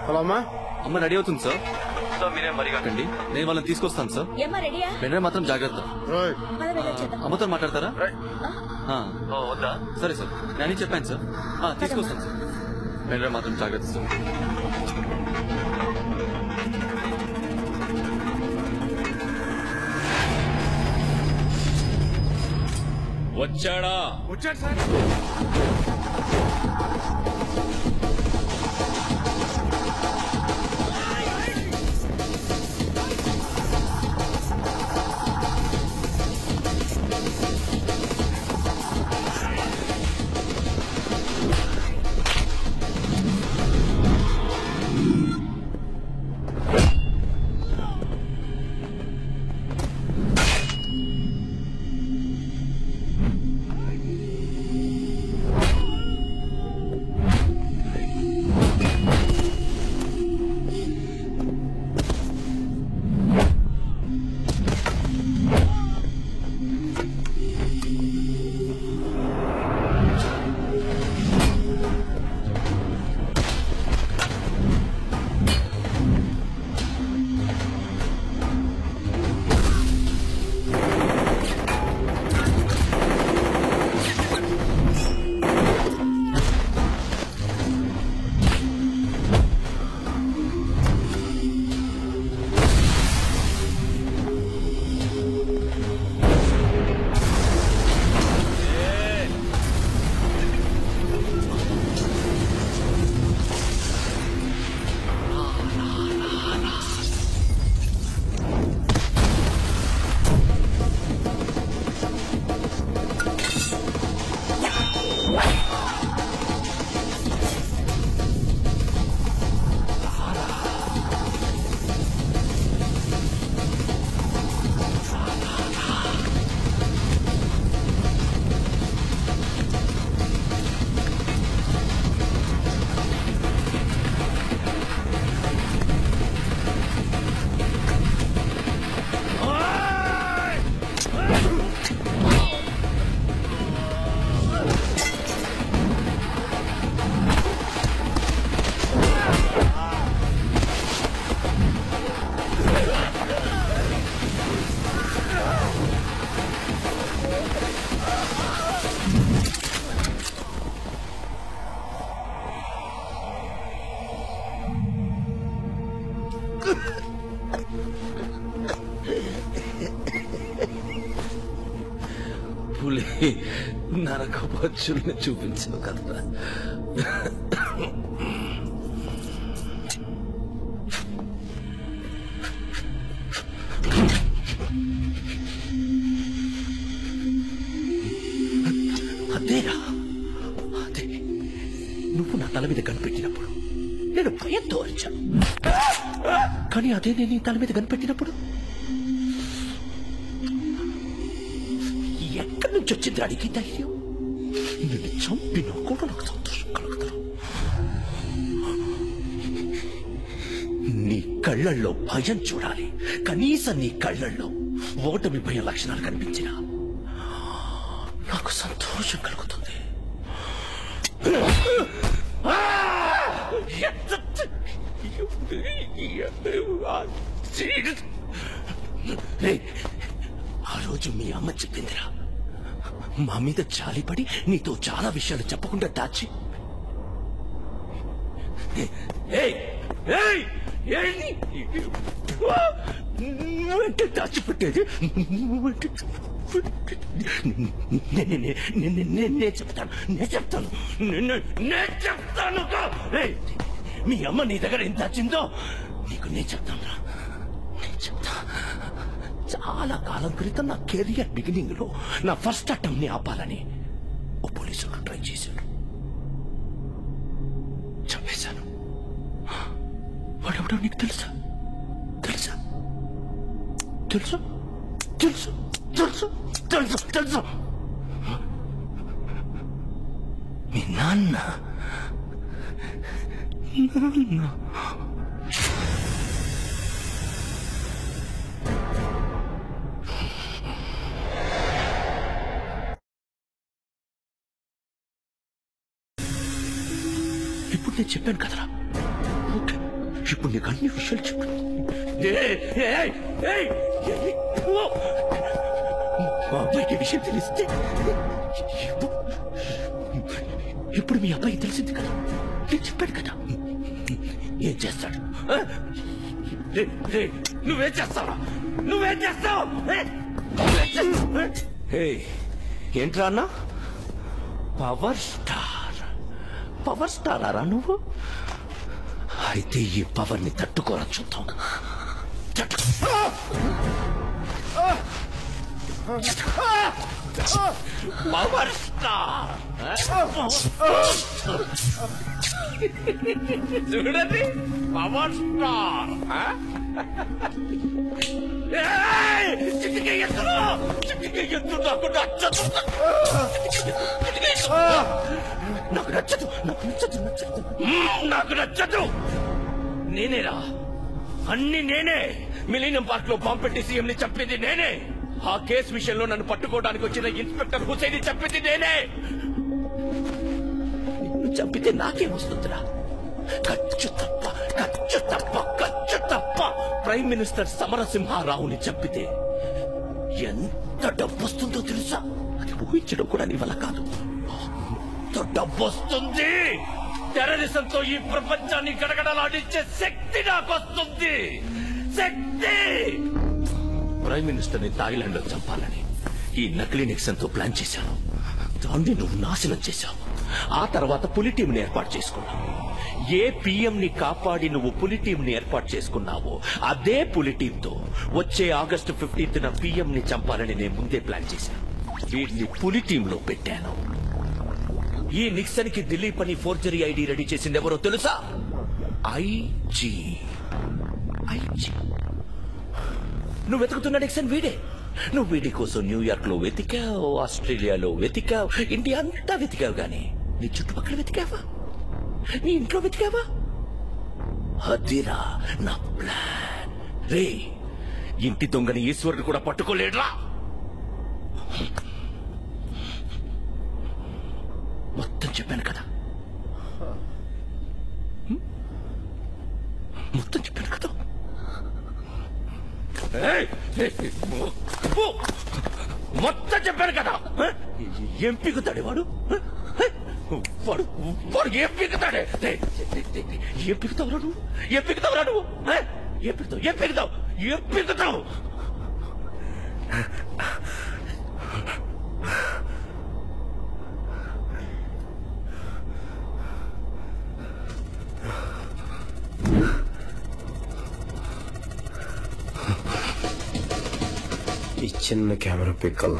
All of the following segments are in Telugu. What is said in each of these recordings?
హలో అమ్మా అమ్మ రెడీ అవుతుంది సార్ సార్ మీరేం మరీ కాకండి నేను వాళ్ళని తీసుకొస్తాను సార్ ఏమ్మా రెడీయా వెంటనే మాత్రం జాగ్రత్త రోయ్ పద వెళ్ళొచ్చేద్దాం అమ్మతో మాట్లాడతారా ఆ, ఓ, వద్దా సరే సార్ నేను చెప్పాను సార్ ఆ, తీసుకొస్తాను సార్ వెంటనే మాత్రం జాగ్రత్త సార్ వచ్చాడా వచ్చాడు సార్ పులి నరకపచ్చుల్ని చూపించావు కదా అదేరా అదే నువ్వు నా తల మీద కనిపెట్టినప్పుడు నేను భయంతో అరిచాను కానీ అదే నేను నీ తల మీద కనిపెట్టినప్పుడు ఎక్కడి నుంచి వచ్చింది అడిగి ధైర్యం నిన్ను చంపినా కూడా నాకు సంతోషం కలుగుతాను నీ కళ్ళల్లో భయం చూడాలి కనీసం నీ కళ్ళల్లో ఓటమి భయం లక్షణాలు కనిపించినా నాకు సంతోషం కలుగుతుంది రేయ్, ఆ రోజు మీ అమ్మ చెప్పిందిరా మా మీద జాలిపడి నీతో చాలా విషయాలు చెప్పకుండా దాచి ఏయ్, ఏయ్, ఏంటి? నువ్వంటే దాచిపెట్టేది నువ్వంటే నే- నే- నే- నే- నే- నే- నేను చెప్తాను నేను చెప్తాను నేను నేను చెప్తాను ఏయ్, మీ అమ్మ నీ దగ్గర ఎంత దాచిందో నీకు నేను చెప్తాను రా నేను చెప్తా చాలా కాలం క్రితం నా కెరియర్ బిగినింగ్ లో నా ఫస్ట్ అటెంప్ట్ ని ఆపాలని ఓ పోలీసుడు ట్రై చేశాడు చంపేశాను వాడెవడో నీకు తెలుసా తెలుసా తెలుసు తెలుసు తెలుసు తెలుసు తెలుసు మీ నాన్న నాన్న ఇప్పుడు నేను చెప్పాను కదరా ఓకే ఇప్పుడు నీకు అన్ని విషయాలు చెప్పు ఏయ్, ఏయ్, ఏయ్, ఏయ్, ఓ! మా అబ్బాయికి ఈ విషయం తెలిస్తే ఇప్పుడు ఇప్పుడు మీ అబ్బాయి తెలిసింది కదా నేను చెప్పాడు కదా ఏం చేస్తాడు ఆ? రే, రే, నువ్వేం చేస్తావా నువ్వేం చేస్తావు ఏ? నువ్వేం చేస్తావు? ఏ? ఏంట్రా అన్నా పవర్ స్టార్ పవర్ స్టార్ అరా నువ్వు అయితే ఈ పవర్ ని తట్టుకోరా చూద్దాం తట్టు- పవర్ స్టార్ చూడండి పవర్ స్టార్ ఏయ్! చిటికె ఎత్తులు! చిటికె ఎత్తు నాకు నచ్చదు చిటికె ఎత్తు! నాకు నచ్చదు నాకు నచ్చదు నచ్చదు మ్మ్, నాకు నచ్చదు నేనేరా అన్ని నేనే మిలీనియం పార్క్ లో బాంబు పెట్టి సీఎం ని చెప్పింది నేనే ఆ కేసు విషయంలో నన్ను పట్టుకోవడానికి వచ్చిన ఇన్స్పెక్టర్ హుసేన్ చెప్పింది నేనే నిన్ను చంపితే నాకేం వస్తుందిరా ఖర్చు తప్ప ఖర్చు తప్ప ఖర్చు తప్ప ప్రైమ్ మినిస్టర్ సమరసింహారావుని చంపితే ఎంత డబ్బు వస్తుందో తెలుసా అది ఊహించడం కూడా నీ వల్ల కాదు ఎంత డబ్బు వస్తుంది టెర్రరిజంతో ఈ ప్రపంచాన్ని గడగడలాడించే శక్తి నాకు వస్తుంది శక్తి ప్రైమ్ మినిస్టర్ ని థాయిలాండ్ లో చంపాలని ఈ నకిలీ నిక్సన్ తో ప్లాన్ చేశాను దాన్ని నువ్వు నాశనం చేశావు ఆ తర్వాత పులి టీంని ఏర్పాటు చేసుకున్నావు ఏ పిఎం ని కాపాడి నువ్వు పులి టీం ని ఏర్పాటు చేసుకున్నావో అదే పులి టీంతో వచ్చే ఆగస్టు ఫిఫ్టీన్త్ న పిఎం ని చంపాలని నేను ముందే ప్లాన్ చేశాను వీడిని పులి టీంలో పెట్టాను ఈ నిక్సన్ కి ఢిల్లీ పని ఫోర్జరీ ఐడి రెడీ చేసింది ఎవరో తెలుసా ఐజీ ఐజీ నువ్వు వెతుకుతున్న నిక్సన్ వీడే నువ్వు వీడి కోసం న్యూయార్క్ లో వెతికావు ఆస్ట్రేలియాలో వెతికావు ఇండియా అంతా వెతికావు గాని నీ చుట్టుపక్కల వెతికావా నీ ఇంట్లో వెతికావా అదిరా నా ప్లాన్ రే ఇంటి దొంగని ఈశ్వరుడు కూడా పట్టుకోలేడురా మొత్తం చెప్పాను కదా హ్మ్? మొత్తం చెప్పాను కదా ఏయ్! ఏయ్! ఓ! మొత్తం చెప్పాను కదా హ? ఏం పీకుతాడే వాడు హ? హ? వాడు వాడు ఏం పీకుతాడే ఏయ్! ఏం పీకుతావురా నువ్వు ఏం పీకుతావురా నువ్వు హ? ఏం పీకుతావు ఏం పీకుతావు ఏం పీకుతావు ఈ చిన్న కెమెరా పిక్కల్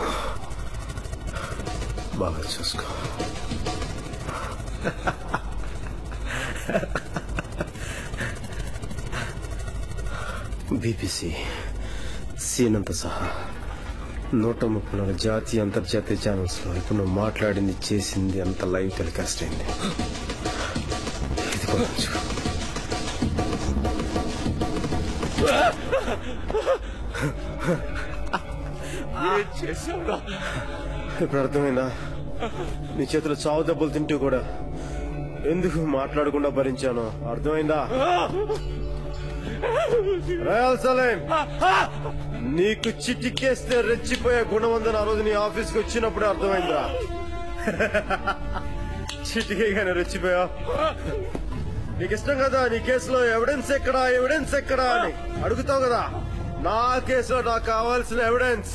బాగా చూసుకో బీబీసీ సీనంత సహా నూట ముప్పై నాలుగు జాతీయ అంతర్జాతీయ ఛానల్స్ లో ఇప్పుడు నువ్వు మాట్లాడింది చేసింది అంత లైవ్ టెలికాస్ట్ అయింది ఇది కూడా ఉంచు. ఏం చేసావురా ఇప్పుడు అర్థమైందా నీ చేతిలో చావు దెబ్బలు తింటూ కూడా ఎందుకు మాట్లాడకుండా భరించాను అర్థమైందా రయాల్ సలేం నీకు చిటికేస్తే రెచ్చిపోయే గుణం ఉందని ఆ రోజు నీ ఆఫీస్కి వచ్చినప్పుడే అర్థమైందిరా చిటికేగానే రెచ్చిపోయా నీకు ఇష్టం కదా నీ కేసులో ఎవిడెన్స్ ఎక్కడా ఎవిడెన్స్ ఎక్కడా అని అడుగుతావు కదా నా కేసులో నాకు కావాల్సిన ఎవిడెన్స్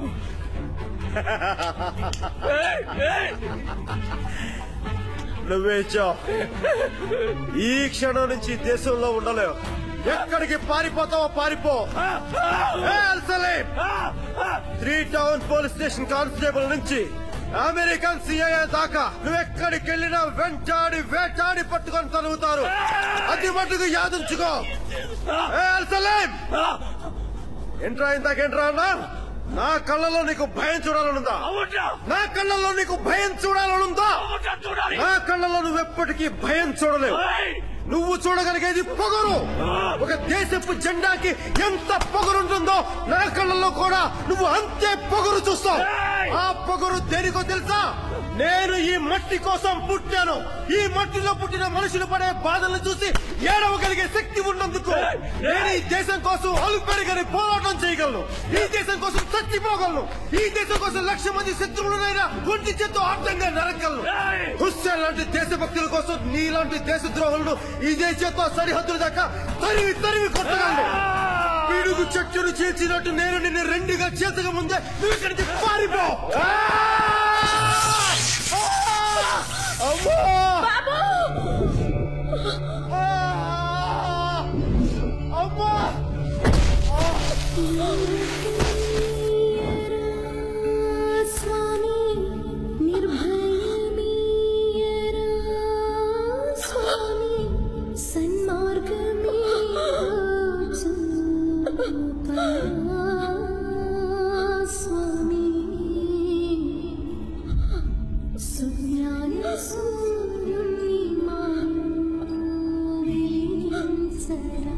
నువ్వే ఇచ్చావు ఈ క్షణం నుంచి దేశంలో ఉండలేవు ఎక్కడికి పారిపోతావో పారిపో ఏ అల్సలీం! Three town police station constable నుంచి అమెరికన్ సిఐఏ దాకా నువ్వెక్కడికి వెళ్ళినా వెంటాడి వేటాడి పట్టుకొని తరుగుతారు అది మటుకు యాదుంచుకో ఏ అల్సలీం! ఏంట్రా ఇందాకేంట్రా అన్నా నా కళ్ళలో నీకు భయం చూడాలనుందా అవునా నా కళ్ళలో నీకు భయం చూడాలనుందా అవునా చూడాలి నా కళ్ళలో నువ్వు ఎప్పటికీ భయం చూడలేవు ఏయ్! నువ్వు చూడగలిగేది పొగరు ఒక దేశపు జెండాకి ఎంత పొగరుంటుందో నా కళ్ళలో కూడా నువ్వు అంతే పొగరు చూస్తావు ఏయ్! ఆ పొగరు దేనికో తెలుసా నేను ఈ మట్టి కోసం పుట్టాను ఈ మట్టిలో పుట్టిన మనుషులు పడే బాధలను చూసి ఏడవగలిగే శక్తి ఉన్నందుకు నేను ఈ దేశం కోసం అలుపెరగని పోరాటం చేయగలను ఈ దేశం కోసం చచ్చిపోగలను ఈ దేశం కోసం లక్ష మంది శత్రువులనైనా గుంటి చేత్తో అర్థంగా నరకలను హుస్సేన్ లాంటి దేశభక్తుల కోసం నీలాంటి దేశద్రోహులను ఇదే చేత్తో సరిహద్దుల దాకా తరివి తరివి కొట్టగలను పిడుగు చెట్టును చీల్చినట్టు నేను నిన్ను రెండుగా చేతక ముందే నువ్వు ఇక్కడి నుంచి పారిపో ఆ! ఆ! అమ్మా! ఆ! అమ్మా! స్వామి నిర్భయమీయరా స్వామి సన్మార్గమే చూపరా స్వామి సుజ్ఞాన సూర్యుని మాను వెలిగించరా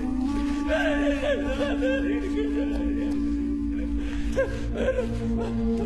ఆ